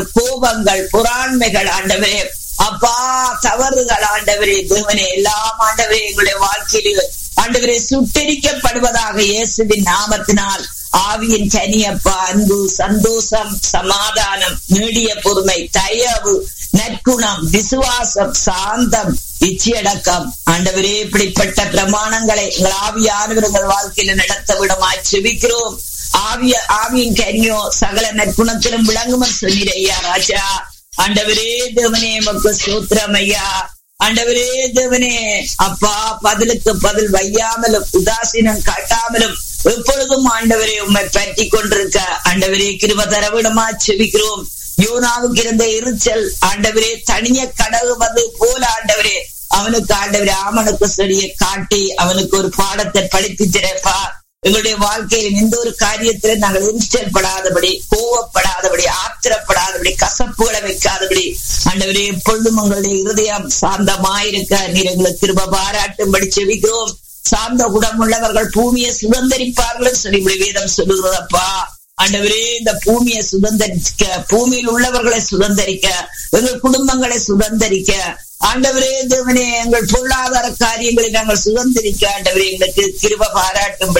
கோபங்கள் புறாண்மைகள் ஆண்டவரே அப்பா தவறுகள் ஆண்டவரே தேவனே எல்லாம் ஆண்டவரே எங்களுடைய வாழ்க்கையில் ஆண்டவரே சுட்டரிக்கப்படுவதாக இயேசுவின் நாமத்தினால் ஆவியின் கனியப்பா அன்பு சந்தோஷம் சமாதானம் நீடிய பொறுமை தயவு நற்குணம் விசுவாசம் சாந்தம் இச்சையடக்கம் ஆண்டவரே இப்படிப்பட்ட பிரமாணங்களை எங்கள் ஆவியானவர் எங்கள் வாழ்க்கையில நடத்த விடமாய் செபிக்கிறோம் ஆவிய ஆவியின் கனியோ சகல நற்குணத்திலும் விளங்குமன் சொன்னீர் ஐயா ராஜா ஆண்டவரே தேவனே மக்கு சூத்திரம் ஐயா ஆண்டவரே தேவனே அப்பா பதிலுக்கு பதில் வையாமலும் உதாசீனம் காட்டாமலும் எப்பொழுதும் ஆண்டவரே உண்மை பற்றி கொண்டிருக்க ஆண்டவரே கிருப தரவிடமா செவிக்கிறோம் யோனாவுக்கு இருந்த எரிச்சல் ஆண்டவரே தனிய கடவுவது போல ஆண்டவரே அவனுக்கு ஆண்டவரே ஆமனுக்கு செடியை காட்டி அவனுக்கு ஒரு பாடத்தை படித்து திறப்பா எங்களுடைய வாழ்க்கையில் எந்த ஒரு காரியத்தில நாங்கள் எரிச்சல் படாதபடி கோவப்படாதபடி ஆத்திரப்படாதபடி கசப்புகளை வைக்காதபடி ஆண்டவரே எப்பொழுதும் உங்களுடைய இருதயம் சாந்தமாயிருக்க நீர் எங்களுக்கு திரும்ப பாராட்டும்படி செவிக்கிறோம் சார்ந்த குணமுள்ளவர்கள் பூமியை சுதந்திரிப்பார்கள் சொல்லி வேதம் சொல்லுகிறதப்பா ஆண்டவரே இந்த பூமியை சுதந்திரிக்க பூமியில் உள்ளவர்களை சுதந்திரிக்க எங்கள் குடும்பங்களை சுதந்திரிக்க ஆண்டவரே தேவனே எங்கள் பொருளாதார காரியங்களை நாங்கள் சுதந்திரிக்க ஆண்டவரே எங்களுக்கு கிருப பாராட்டும்படி